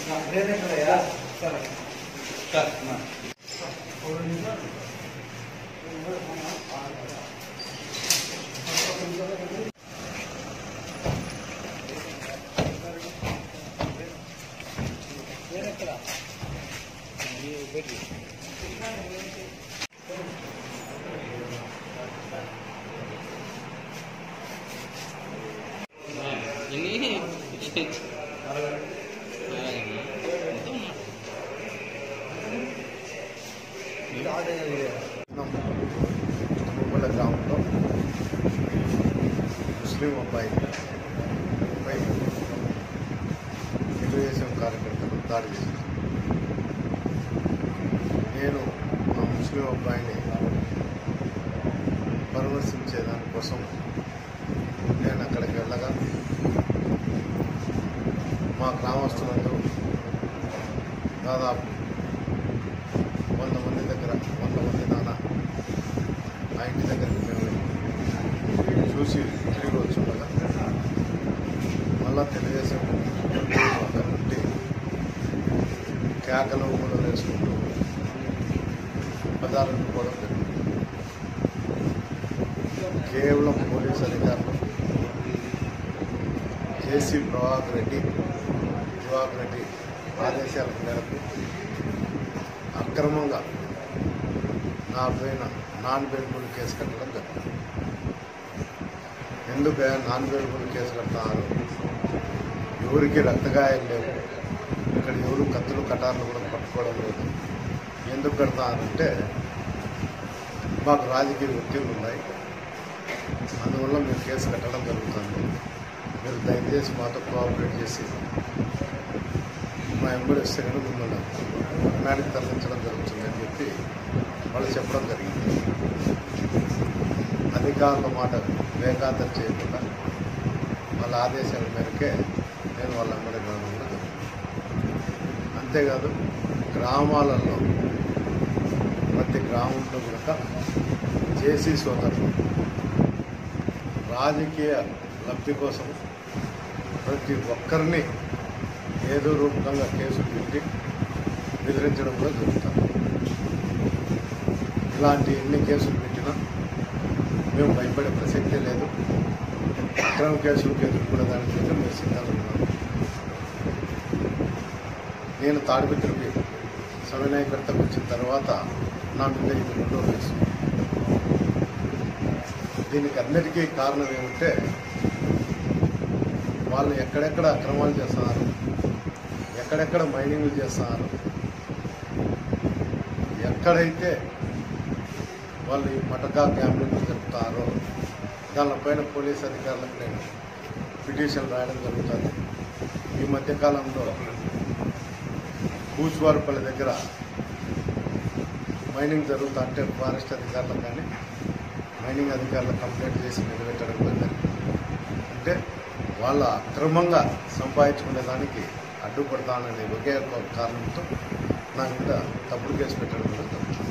ini ముమ్మల గ్రామంలో ముస్లిం అబ్బాయి పై తెలుగుదేశం కార్యకర్తలు దాడి చేశారు నేను ఆ ముస్లిం అబ్బాయిని పరామర్శించే దానికోసం నేను అక్కడికి వెళ్ళగా మా గ్రామస్తులందరూ దాదాపు వంద మంది దగ్గర వంద మంది నాన్న ఆ ఇంటి దగ్గరికి మేము చూసి తిరిగి వచ్చుండగా మళ్ళా తెలుగుదేశం నుండి కేకలు కూడా వేసుకుంటూ పదాలను కూడా జరిగింది కేవలం పోలీస్ అధికారులు జేసీ ప్రభాకర్ రెడ్డి దివాకర్ రెడ్డి ఆదేశాల మేరకు అక్రమంగా నా పైన నాన్ బెయిల్బుల్ కేసు కట్టడం జరిగింది ఎందుకు నాన్ బెయిల్బుల్ కేసు కడతారు ఎవరికి రక్తగాయాలు లేవు ఇక్కడ ఎవరు కత్తులు కటార్లు కూడా పట్టుకోవడం లేదు ఎందుకు కడతారంటే మాకు రాజకీయ ఒత్తిళ్ళు ఉన్నాయి అందువల్ల మేము కేసు కట్టడం జరుగుతుంది మీరు దయచేసి మాతో కోఆపరేట్ చేసి మా ఎంబడి వస్తే కనుక మిమ్మల్ని రిమాండ్కి తరలించడం జరుగుతుంది అని చెప్పి వాళ్ళు చెప్పడం జరిగింది అధికారుల మాట వేగాతం చేయకుండా వాళ్ళ ఆదేశాల మేరకే నేను వాళ్ళ ఎంబడి వెళ్ళడం కూడా జరిగింది అంతేకాదు గ్రామాలలో ప్రతి గ్రామంలో కనుక జేసీ సోదరులు రాజకీయ లబ్ధి కోసం ప్రతి ఒక్కరిని ఏదో రూపంగా కేసులు పెట్టి బెదిరించడం కూడా జరుగుతుంది ఇలాంటి ఎన్ని కేసులు పెట్టినా మేము భయపడే ప్రసక్తే లేదు అక్రమ కేసులకు ఎదుర్కొనేదానికి అయితే మేము సిద్ధంగా ఉన్నాం నేను తాడిపత్రికి సమన్వయకర్తకు వచ్చిన తర్వాత నా మీద ఇది రెండో కేసు దీనికి అన్నిటికీ కారణం ఏమంటే వాళ్ళు ఎక్కడెక్కడ అక్రమాలు చేస్తున్నారు ఎక్కడెక్కడ మైనింగ్లు చేస్తున్నారు ఎక్కడైతే వాళ్ళు ఈ మటకా గ్యాంబ్లింగ్ జరుపుతారో దానిపైన పోలీస్ అధికారులకు నేను పిటిషన్ రాయడం జరుగుతుంది ఈ మధ్యకాలంలో కూచువారిపల్లి దగ్గర మైనింగ్ జరుగుతా అంటే ఫారెస్ట్ అధికారులకు కానీ మైనింగ్ అధికారులకు కంప్లైంట్ చేసి నిలబెట్టడం కూడా జరిగింది అంటే వాళ్ళ అక్రమంగా సంపాదించుకునే దానికి అడ్డుపడతాననే ఒకే ఒక కారణంతో నా మీద తప్పుడు కేసు పెట్టడం కూడా జరుగుతుంది